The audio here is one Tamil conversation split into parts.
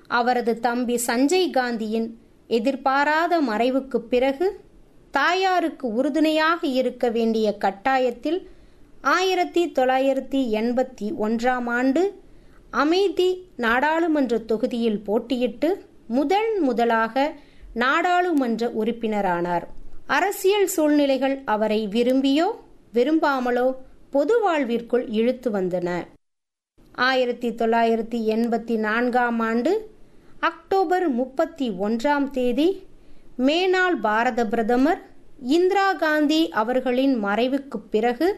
அவரது தம்பி சஞ்சய் காந்தியின் எதிர்பாராத மறைவுக்குப் பிறகு தாயாருக்கு உறுதுணையாக இருக்க வேண்டிய கட்டாயத்தில் ஆயிரத்தி தொள்ளாயிரத்தி எண்பத்தி ஒன்றாம் ஆண்டு அமைதி நாடாளுமன்ற தொகுதியில் போட்டியிட்டு முதல் முதலாக நாடாளுமன்ற உறுப்பினரானார் அரசியல் சூழ்நிலைகள் அவரை விரும்பியோ விரும்பாமலோ பொது வாழ்விற்குள் இழுத்து வந்தன ஆயிரத்தி தொள்ளாயிரத்தி எண்பத்தி நான்காம் ஆண்டு அக்டோபர் முப்பத்தி ஒன்றாம் தேதி மேனாள் பாரத பிரதமர் இந்திரா காந்தி அவர்களின் மறைவுக்குப் பிறகு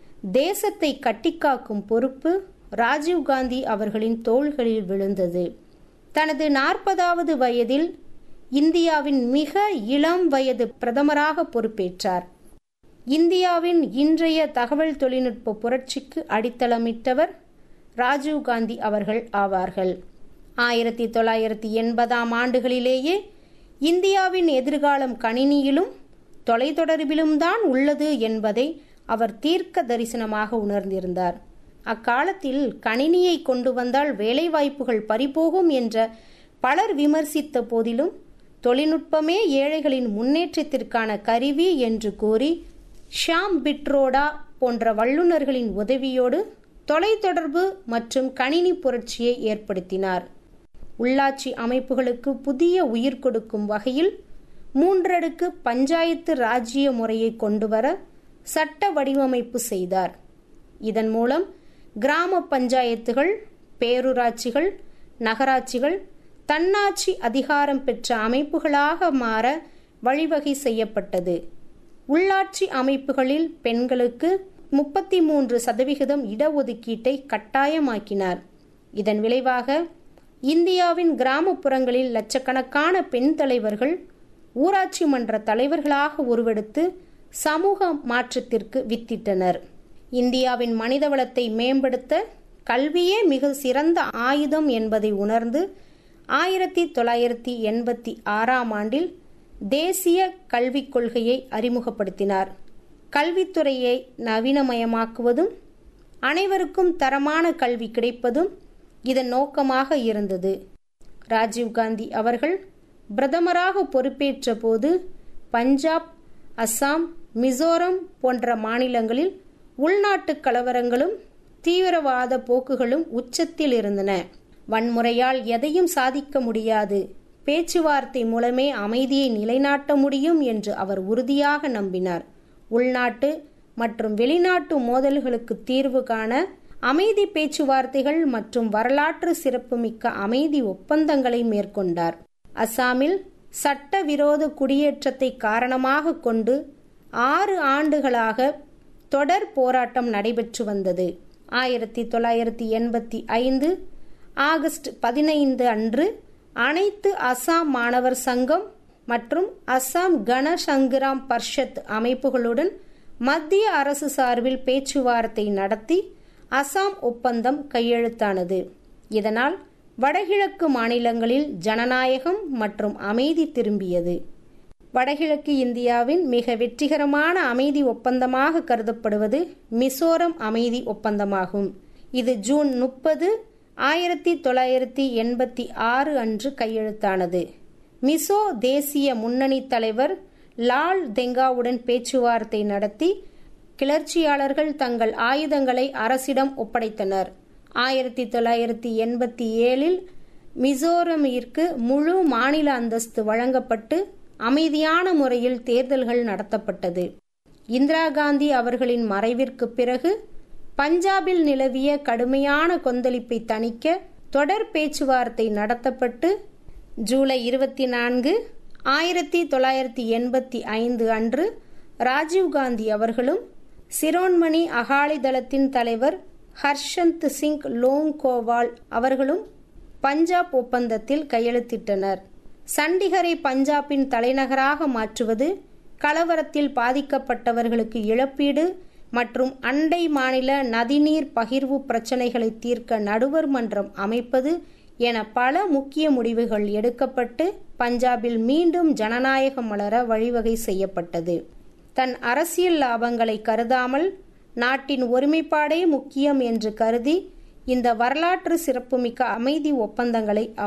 தேசத்தை கட்டிக்காக்கும் பொறுப்பு ராஜீவ் காந்தி அவர்களின் தோள்களில் விழுந்தது தனது நாற்பதாவது வயதில் இந்தியாவின் மிக இளம் வயது பிரதமராக பொறுப்பேற்றார் இந்தியாவின் இன்றைய தகவல் தொழில்நுட்ப புரட்சிக்கு அடித்தளமிட்டவர் ராஜீவ் காந்தி அவர்கள் ஆவார்கள் ஆயிரத்தி தொள்ளாயிரத்தி எண்பதாம் ஆண்டுகளிலேயே இந்தியாவின் எதிர்காலம் கணினியிலும் தொலைத்தொடர்பிலும் தான் உள்ளது என்பதை அவர் தீர்க்க தரிசனமாக உணர்ந்திருந்தார் அக்காலத்தில் கணினியை கொண்டு வந்தால் வேலைவாய்ப்புகள் பறிபோகும் என்ற பலர் விமர்சித்த போதிலும் தொழில்நுட்பமே ஏழைகளின் முன்னேற்றத்திற்கான கருவி என்று கூறி ஷாம் பிட்ரோடா போன்ற வல்லுநர்களின் உதவியோடு தொலைத்தொடர்பு மற்றும் கணினி புரட்சியை ஏற்படுத்தினார் உள்ளாட்சி அமைப்புகளுக்கு புதிய உயிர் கொடுக்கும் வகையில் மூன்றடுக்கு பஞ்சாயத்து ராஜ்ய முறையை கொண்டுவர சட்ட வடிவமைப்பு செய்தார் இதன் மூலம் கிராம பஞ்சாயத்துகள் பேரூராட்சிகள் நகராட்சிகள் தன்னாட்சி அதிகாரம் பெற்ற அமைப்புகளாக மாற வழிவகை செய்யப்பட்டது உள்ளாட்சி அமைப்புகளில் பெண்களுக்கு முப்பத்தி மூன்று சதவிகிதம் இடஒதுக்கீட்டை கட்டாயமாக்கினார் இதன் விளைவாக இந்தியாவின் கிராமப்புறங்களில் லட்சக்கணக்கான பெண் தலைவர்கள் ஊராட்சி மன்ற தலைவர்களாக உருவெடுத்து சமூக மாற்றத்திற்கு வித்திட்டனர் இந்தியாவின் மனிதவளத்தை மேம்படுத்த கல்வியே மிக சிறந்த ஆயுதம் என்பதை உணர்ந்து ஆயிரத்தி தொள்ளாயிரத்தி எண்பத்தி ஆறாம் ஆண்டில் தேசிய கல்விக் கொள்கையை அறிமுகப்படுத்தினார் கல்வித்துறையை நவீனமயமாக்குவதும் அனைவருக்கும் தரமான கல்வி கிடைப்பதும் இதன் நோக்கமாக இருந்தது ராஜீவ்காந்தி அவர்கள் பிரதமராக பொறுப்பேற்ற போது பஞ்சாப் அஸ்ஸாம் மிசோரம் போன்ற மாநிலங்களில் உள்நாட்டு கலவரங்களும் தீவிரவாத போக்குகளும் உச்சத்தில் இருந்தன வன்முறையால் எதையும் சாதிக்க முடியாது பேச்சுவார்த்தை மூலமே அமைதியை நிலைநாட்ட முடியும் என்று அவர் உறுதியாக நம்பினார் உள்நாட்டு மற்றும் வெளிநாட்டு மோதல்களுக்கு தீர்வு காண அமைதி பேச்சுவார்த்தைகள் மற்றும் வரலாற்று சிறப்புமிக்க அமைதி ஒப்பந்தங்களை மேற்கொண்டார் அசாமில் சட்டவிரோத குடியேற்றத்தை காரணமாக கொண்டு ஆறு ஆண்டுகளாக தொடர் போராட்டம் நடைபெற்று வந்தது ஆயிரத்தி தொள்ளாயிரத்தி எண்பத்தி ஐந்து ஆகஸ்ட் பதினைந்து அன்று அனைத்து அசாம் மாணவர் சங்கம் மற்றும் அசாம் கன சங்கிராம் பர்ஷத் அமைப்புகளுடன் மத்திய அரசு சார்பில் பேச்சுவார்த்தை நடத்தி அசாம் ஒப்பந்தம் கையெழுத்தானது இதனால் வடகிழக்கு மாநிலங்களில் ஜனநாயகம் மற்றும் அமைதி திரும்பியது வடகிழக்கு இந்தியாவின் மிக வெற்றிகரமான அமைதி ஒப்பந்தமாக கருதப்படுவது மிசோரம் அமைதி ஒப்பந்தமாகும் இது ஜூன் முப்பது ஆயிரத்தி தொள்ளாயிரத்தி எண்பத்தி ஆறு அன்று கையெழுத்தானது மிசோ தேசிய முன்னணி தலைவர் லால் தெங்காவுடன் பேச்சுவார்த்தை நடத்தி கிளர்ச்சியாளர்கள் தங்கள் ஆயுதங்களை அரசிடம் ஒப்படைத்தனர் ஆயிரத்தி தொள்ளாயிரத்தி எண்பத்தி ஏழில் மிசோரமிற்கு முழு மாநில அந்தஸ்து வழங்கப்பட்டு அமைதியான முறையில் தேர்தல்கள் நடத்தப்பட்டது இந்திரா காந்தி அவர்களின் மறைவிற்கு பிறகு பஞ்சாபில் நிலவிய கடுமையான கொந்தளிப்பை தணிக்க தொடர் பேச்சுவார்த்தை நடத்தப்பட்டு ஜூலை இருபத்தி நான்கு ஆயிரத்தி தொள்ளாயிரத்தி எண்பத்தி ஐந்து அன்று ராஜீவ்காந்தி அவர்களும் சிரோன்மணி அகாலிதளத்தின் தலைவர் ஹர்ஷந்த் சிங் லோங்கோவால் அவர்களும் பஞ்சாப் ஒப்பந்தத்தில் கையெழுத்திட்டனர் சண்டிகரை பஞ்சாபின் தலைநகராக மாற்றுவது கலவரத்தில் பாதிக்கப்பட்டவர்களுக்கு இழப்பீடு மற்றும் அண்டை மாநில நதிநீர் பகிர்வு பிரச்சினைகளை தீர்க்க நடுவர் மன்றம் அமைப்பது என பல முக்கிய முடிவுகள் எடுக்கப்பட்டு பஞ்சாபில் மீண்டும் ஜனநாயகம் மலர வழிவகை செய்யப்பட்டது தன் அரசியல் லாபங்களை கருதாமல் நாட்டின் ஒருமைப்பாடே முக்கியம் என்று கருதி இந்த வரலாற்று சிறப்புமிக்க அமைதி ஒப்பந்தங்களை